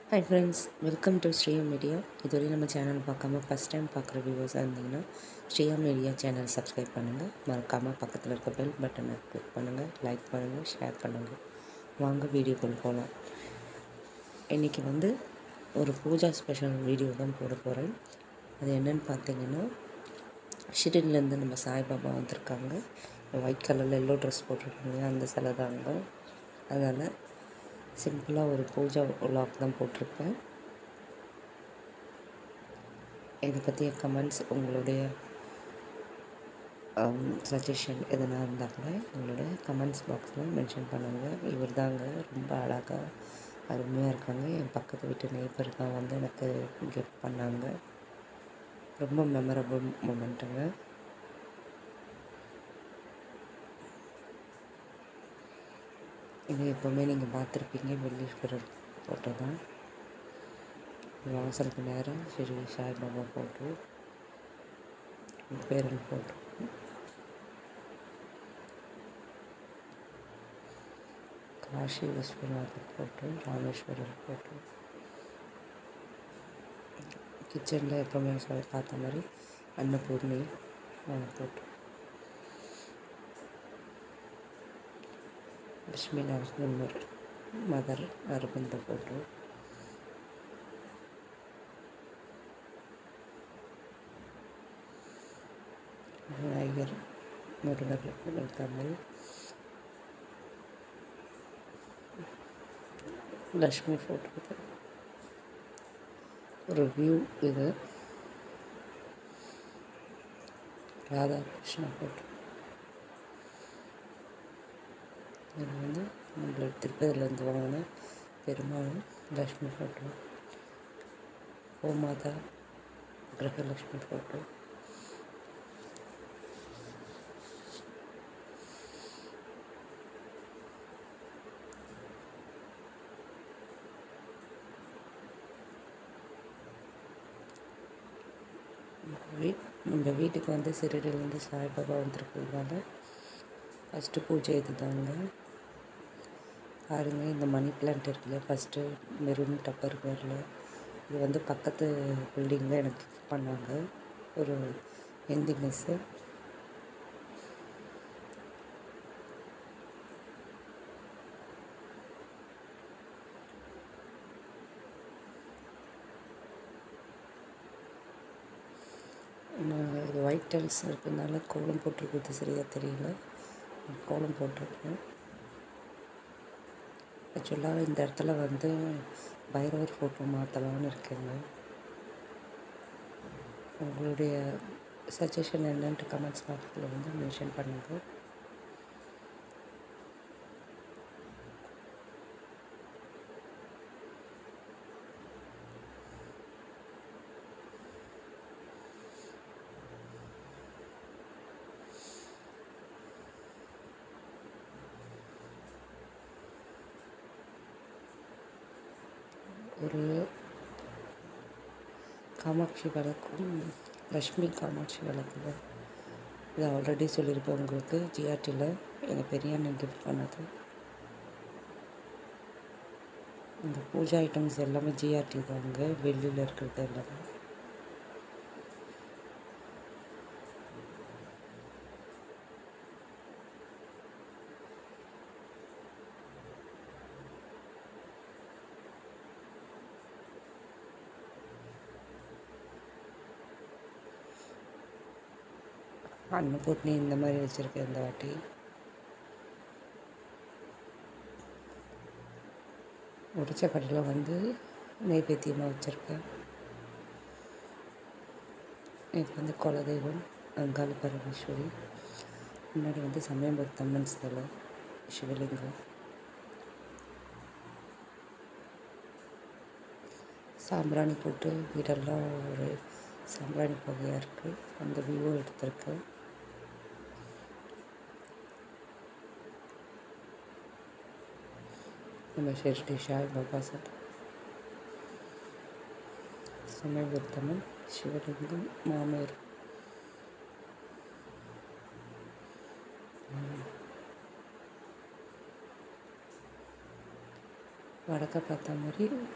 hi friends welcome to Sriya media இதுவரை நம்ம channel பார்க்காம ஃபஸ்ட் டைம் பார்க்குற வியூவர்ஸாக இருந்தீங்கன்னா ஸ்ரீயா மீடியா சேனல் சப்ஸ்கிரைப் பண்ணுங்கள் மறக்காமல் பக்கத்தில் இருக்க பெல் பட்டனை கிளிக் பண்ணுங்கள் லைக் பண்ணுங்கள் ஷேர் பண்ணுங்கள் வாங்க வீடியோக்குள்ள போகலாம் இன்றைக்கி வந்து ஒரு பூஜா ஸ்பெஷல் வீடியோ தான் போட போகிறேன் அது என்னென்னு பார்த்தீங்கன்னா ஷிரின்லேருந்து நம்ம சாய்பாபா வந்திருக்காங்க ஒயிட் கலரில் எல்லோ ட்ரெஸ் போட்டிருக்காங்க அந்த சிலை தாங்க அதனால் சிம்பிளாக ஒரு பூஜா விலாக் தான் போட்டிருப்பேன் இதை பற்றிய கமெண்ட்ஸ் உங்களுடைய சஜஷன் எதுனா இருந்தால் கூட உங்களுடைய கமெண்ட்ஸ் பாக்ஸில் மென்ஷன் பண்ணுங்கள் இவர் தாங்க ரொம்ப அழகாக அருமையாக இருக்காங்க என் பக்கத்து வீட்டு நெய்பர் தான் வந்து எனக்கு கிஃப்ட் பண்ணாங்க ரொம்ப மெமரபுள் மூமெண்ட்டுங்க இது எப்போவுமே நீங்கள் பார்த்துருப்பீங்க வெள்ளீஸ்வரர் ஃபோட்டோ தான் வாசலுக்கு நேரம் ஸ்ரீ சாய்பாபா ஃபோட்டோ பேரன் photo Kashi Vishwanathar photo Rameswarar photo கிச்சனில் எப்போவுமே சொல்ல பார்த்த மாதிரி Annapoorni photo Lakshmi Narasimhar mother Aravinda photo Vinayagar Murugar இருக்க மாதிரி லக்ஷ்மி ஃபோட்டோ இது ஒரு வியூ இது ராதாகிருஷ்ணா ஃபோட்டோ இது வந்து நம்மள திருப்பதிலேருந்து வாங்கின பெருமாள் லக்ஷ்மி ஃபோட்டோ கோமாதா கிரகலக்ஷ்மி ஃபோட்டோ வீட் நம்ம வீட்டுக்கு வந்து சிறுடிலேருந்து சாய்பாபா வந்திருக்கிறதுனால ஃபஸ்ட்டு பூஜை இது தாங்க பாருங்க இந்த மணி பிளான்ட் இருக்குல்ல ஃபஸ்ட்டு மெரூன் டப்பர் கலரில் இது வந்து பக்கத்து பில்டிங்கில் எனக்கு கிஃப்ட் பண்ணாங்க ஒரு ஹிந்தி மிஸ்ஸு இது ஒயிட் டைல்ஸ் இருக்கிறதுனால கோலம் போட்டிருக்கிறது சரியாக தெரியல கோலம் போட்டிருக்கேன் ஆக்சுவலாக இந்த இடத்துல வந்து பைரவர் ஃபோட்டோ மாற்றலான்னு இருக்கேங்க உங்களுடைய சஜஷன் என்னன்ட்டு கமெண்ட்ஸ் பாக்ஸில் வந்து மென்ஷன் பண்ணுங்கள் ஒரு காமாட்சி விளக்கும் லக்ஷ்மி காமாட்சி விளக்கு தான் இது ஆல்ரெடி சொல்லியிருப்பேன் உங்களுக்கு ஜிஆர்டியில் எங்கள் பெரிய அண்ணன் கிஃப்ட் பண்ணது இந்த பூஜா ஐட்டம்ஸ் எல்லாமே ஜிஆர்டி தாங்க வெளியில் இருக்கிறது எல்லாமே அன்னபூர்ணி இந்த மாதிரி வச்சுருக்கேன் இந்த வாட்டி உடைச்ச கடலை வந்து நெய்வேத்தியமாக வச்சுருக்கேன் இது வந்து குலதெய்வம் அங்காள பரமேஸ்வரி முன்னாடி வந்து சமயபுரத்தம்மன் சிலை சிவலிங்கம் சாம்பிராணி போட்டு வீடெல்லாம் ஒரு சாம்பிராணி புகையாக இருக்குது அந்த வியூவும் எடுத்திருக்கேன் நம்ம ஷிர்டி ஷாய் பாபா சார் சமயபுத்தமன் சிவலிங்கம் மாமேர் வடக்க பார்த்த மாதிரி